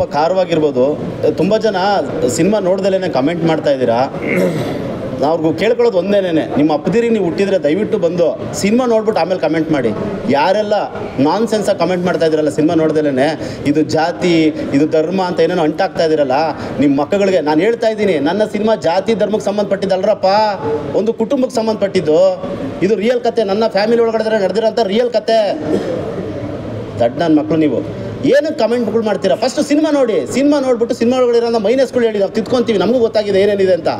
ತುಂಬ ಖಾರವಾಗಿರ್ಬೋದು ತುಂಬ ಜನ ಸಿನಿಮಾ ನೋಡ್ದಲೇ ಕಮೆಂಟ್ ಮಾಡ್ತಾ ಇದ್ದೀರಾ ಅವ್ರಿಗೂ ಕೇಳ್ಕೊಳ್ಳೋದು ಒಂದೇನೇನೆ ನಿಮ್ಮ ಅಪ್ಪದಿರಿ ನೀವು ಹುಟ್ಟಿದ್ರೆ ದಯವಿಟ್ಟು ಬಂದು ಸಿನಿಮಾ ನೋಡ್ಬಿಟ್ಟು ಆಮೇಲೆ ಕಮೆಂಟ್ ಮಾಡಿ ಯಾರೆಲ್ಲ ನಾನ್ ಸೆನ್ಸಾಗಿ ಕಮೆಂಟ್ ಮಾಡ್ತಾ ಇದ್ದೀರಲ್ಲ ಸಿನಿಮಾ ನೋಡ್ದಲೇ ಇದು ಜಾತಿ ಇದು ಧರ್ಮ ಅಂತ ಏನೇನೋ ಅಂಟಾಗ್ತಾ ಇದ್ದೀರಲ್ಲ ನಿಮ್ಮ ಮಕ್ಕಳಿಗೆ ನಾನು ಹೇಳ್ತಾ ಇದ್ದೀನಿ ನನ್ನ ಸಿನಿಮಾ ಜಾತಿ ಧರ್ಮಕ್ಕೆ ಸಂಬಂಧಪಟ್ಟಿದ್ದಲ್ರಪ್ಪ ಒಂದು ಕುಟುಂಬಕ್ಕೆ ಸಂಬಂಧಪಟ್ಟಿದ್ದು ಇದು ರಿಯಲ್ ಕತೆ ನನ್ನ ಫ್ಯಾಮಿಲಿ ಒಳಗಡೆ ನಡೆದಿರೋಂಥ ರಿಯಲ್ ಕತೆ ದಡ್ ನನ್ನ ಮಕ್ಕಳು ನೀವು ಏನಕ್ಕೆ ಕಮೆಂಟ್ಗಳು ಮಾಡ್ತೀರಾ ಫಸ್ಟ್ ಸಿನಿಮಾ ನೋಡಿ ಸಿನಿಮಾ ನೋಡ್ಬಿಟ್ಟು ಸಿನಿಮಾ ಒಳಗಡೆ ಇರೋ ಮೈನಸ್ಗಳು ಹೇಳಿ ನಾವು ತಿದ್ಕೊಂತೀವಿ ನಮಗೂ ಗೊತ್ತಾಗಿದೆ ಏನೇನಿದೆ ಅಂತ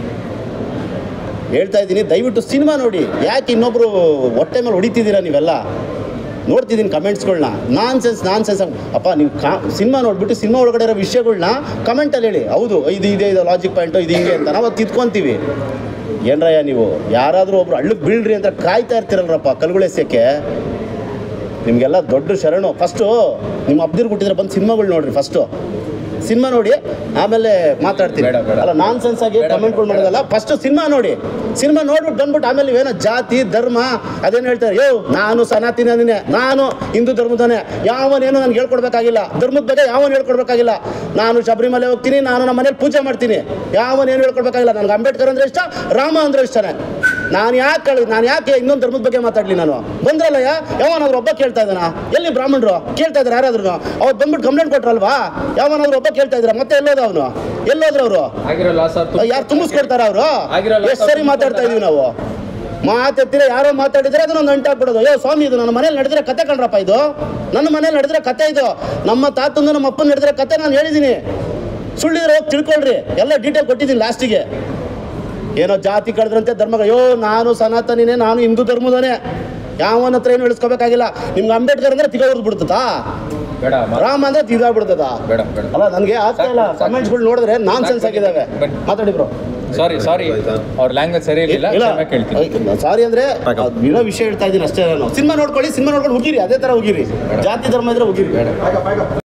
ಹೇಳ್ತಾ ಇದ್ದೀನಿ ದಯವಿಟ್ಟು ಸಿನಿಮಾ ನೋಡಿ ಯಾಕೆ ಇನ್ನೊಬ್ರು ಹೊಟ್ಟೆ ಮೇಲೆ ಹೊಡಿತಿದ್ದೀರಾ ನೀವೆಲ್ಲ ನೋಡ್ತಿದ್ದೀನಿ ಕಮೆಂಟ್ಸ್ಗಳನ್ನ ನಾನ್ ಸೆನ್ಸ್ ನಾನ್ ಸೆನ್ಸ್ ಅಪ್ಪ ನೀವು ಕಾ ಸಿನಿಮಾ ನೋಡ್ಬಿಟ್ಟು ಸಿನಿಮಾ ಒಳಗಡೆ ಇರೋ ವಿಷಯಗಳ್ನ ಕಮೆಂಟಲ್ಲಿ ಹೇಳಿ ಹೌದು ಇದು ಇದೆ ಇದು ಲಾಜಿಕ್ ಪಾಯಿಂಟು ಇದು ಹಿಂಗೆ ಅಂತ ನಾವು ಅದು ತಿದ್ಕೊಂತೀವಿ ಏನ್ರಯ್ಯ ನೀವು ಯಾರಾದರೂ ಒಬ್ರು ಹಳ್ಳಕ್ಕೆ ಬೀಳ್ರಿ ಅಂತ ಕಾಯ್ತಾ ಇರ್ತೀರಲ್ರಪ್ಪ ಕಲ್ಗುಳೆಸಕ್ಕೆ ನಿಮಗೆಲ್ಲ ದೊಡ್ಡ ಶರಣು ಫಸ್ಟು ನಿಮ್ಮ ಅಬ್ದಿರ್ ಕೊಟ್ಟಿದ್ರೆ ಬಂದು ಸಿನಿಮಾಗಳು ನೋಡ್ರಿ ಫಸ್ಟು ಸಿನಿಮಾ ನೋಡಿ ಆಮೇಲೆ ಮಾತಾಡ್ತೀನಿ ಬೇಡ, ಬೇಡ. ಅಲ್ಲ ನಾನ್ ಸೆನ್ಸ್ ಆಗಿ ಕಮೆಂಟ್ಗಳು ಮಾಡೋದಲ್ಲ ಫಸ್ಟ್ ಸಿನಿಮಾ ನೋಡಿ ಸಿನಿಮಾ ನೋಡ್ಬಿಟ್ಟು ಬಂದ್ಬಿಟ್ಟು ಆಮೇಲೆ ಏನೋ ಜಾತಿ ಧರ್ಮ ಅದೇನು ಹೇಳ್ತಾರೆ ಯೋ ನಾನು ಸನಾತಿನೇ ನಾನು ಹಿಂದೂ ಧರ್ಮದನೇ ಯಾವನೇನು ನನಗೆ ಹೇಳ್ಕೊಡ್ಬೇಕಾಗಿಲ್ಲ ಧರ್ಮದ ಬಗ್ಗೆ ಯಾವನು ಹೇಳ್ಕೊಡ್ಬೇಕಾಗಿಲ್ಲ ನಾನು ಶಬರಿಮಲೆ ಹೋಗ್ತೀನಿ ನಾನು ನಮ್ಮ ಮನೇಲಿ ಪೂಜೆ ಮಾಡ್ತೀನಿ ಯಾವನೇನು ಹೇಳ್ಕೊಡ್ಬೇಕಾಗಿಲ್ಲ ನನಗೆ ಅಂಬೇಡ್ಕರ್ ಅಂದ್ರೆ ಇಷ್ಟ ರಾಮ ಅಂದ್ರೆ ಇಷ್ಟನೇ ನಾನು ಯಾಕೆ ಕಳಿ ನಾನು ಯಾಕೆ ಇನ್ನೊಂದು ಧರ್ಮದ ಬಗ್ಗೆ ಮಾತಾಡ್ಲಿ ನಾನು ಬಂದ್ರಲ್ಲ ಯಾ ಯಾವನಾದ್ರು ಒಬ್ಬ ಕೇಳ್ತಾ ಇದ್ದಾನ ಎಲ್ಲಿ ಬ್ರಾಹ್ಮಣರು ಕೇಳ್ತಾ ಇದ್ದಾರೆ ಯಾರಾದ್ರೂ ಅವ್ರು ಬಂದ್ಬಿಟ್ಟು ಕಂಪ್ಲೇಂಟ್ ಕೊಟ್ರಲ್ವಾ ಯಾವನಾದ್ರು ಒಬ್ಬ ಕೇಳ್ತಾ ಇದ್ರ ಮತ್ತೆ ಎಲ್ಲೋದ ಅವನು ಎಲ್ಲೋದ್ರು ಅವರು ಆಗಿರಲ್ಲ ಸರ್ ಯಾರು ತುಂಬಿಸ್ಕೊಡ್ತಾರ ಅವರು ಆಗಿರಲ್ಲ ಎಷ್ಟು ಸರಿ ಮಾತಾಡ್ತಾ ಇದೀವಿ ನಾವು ಮಾತೆತ್ತಿರ ಯಾರೋ ಮಾತಾಡಿದ್ರೆ ಅದನ್ನೊಂದು ಅಂಟಾಕ್ಬಿಡೋದು ಅಯ್ಯೋ ಸ್ವಾಮಿ ಇದು ನನ್ನ ಮನೇಲಿ ನಡೆದಿರೋ ಕತೆ ಕಣ್ರಪ್ಪ ಇದು ನನ್ನ ಮನೇಲಿ ನಡೆದಿರೋ ಕತೆ ಇದು ನಮ್ಮ ತಾತಂದು ನಮ್ಮ ಅಪ್ಪನ ನಡೆದಿರೋ ಕತೆ ನಾನು ಹೇಳಿದ್ದೀನಿ ಸುಳ್ಳಿದ್ರೆ ಹೋಗಿ ತಿಳ್ಕೊಳ್ರಿ ಎಲ್ಲ ಡೀಟೇಲ್ ಕೊಟ್ಟಿದ್ದೀನಿ ಲಾಸ್ಟಿಗೆ ಏನೋ ಜಾತಿ ಕಳೆದ್ರಂತೆ ಧರ್ಮ ಅಯ್ಯೋ ನಾನು ಸನಾತನಿನೇ ನಾನು ಹಿಂದೂ ಧರ್ಮದನೇ ಯಾವನ ಹತ್ರ ಏನು ಇಳಿಸ್ಕೋಬೇಕಾಗಿಲ್ಲ ನಿಮ್ಗೆ ಅಂಬೇಡ್ಕರ್ ಅಂದ್ರೆ ತಿಗೋರ್ದು ಬಿಡ್ತದಾ ಬೇಡ ಮಾ- ರಾಮ ಅಂದ್ರೆ ತಿಗಾಗ್ಬಿಡ್ತದ ಬೇಡ ಬೇಡ ಅಲ್ಲ ನನಗೆ ಆಗ್ತಾ ಇಲ್ಲ ಕಮೆಂಟ್ಸ್ಗಳು ನೋಡಿದ್ರೆ ನಾನ್ ಸೆನ್ಸ್ ಆಗಿದ್ದಾವೆ ಬನ್ನಿ. ಮಾತಾಡಿ ಬ್ರೋ ಸಾರಿ ಸಾರಿ ಅವ್ರ ಲ್ಯಾಂಗ್ವೇಜ್ ಸರಿ ಇರಲಿಲ್ಲ ಇಲ್ಲ ಕ್ಷಮೆ ಕೇಳ್ತೀನಿ ಸಾರಿ ಅಂದ್ರೆ ಅದ್ ಇರೋ ವಿಷಯ ಹೇಳ್ತಾ ಇದ್ದೀನಿ ಅಷ್ಟೇ ನಾನು ಸಿನಿಮಾ ನೋಡ್ಕೊಳ್ಳಿ ಸಿನಿಮಾ ನೋಡ್ಕೊಂಡು ಹೋಗಿರಿ ಅದೇ ತರ ಹೋಗಿರಿ ಜಾತಿ ಧರ್ಮ ಇದ್ರೆ ಹೋಗಿರಿ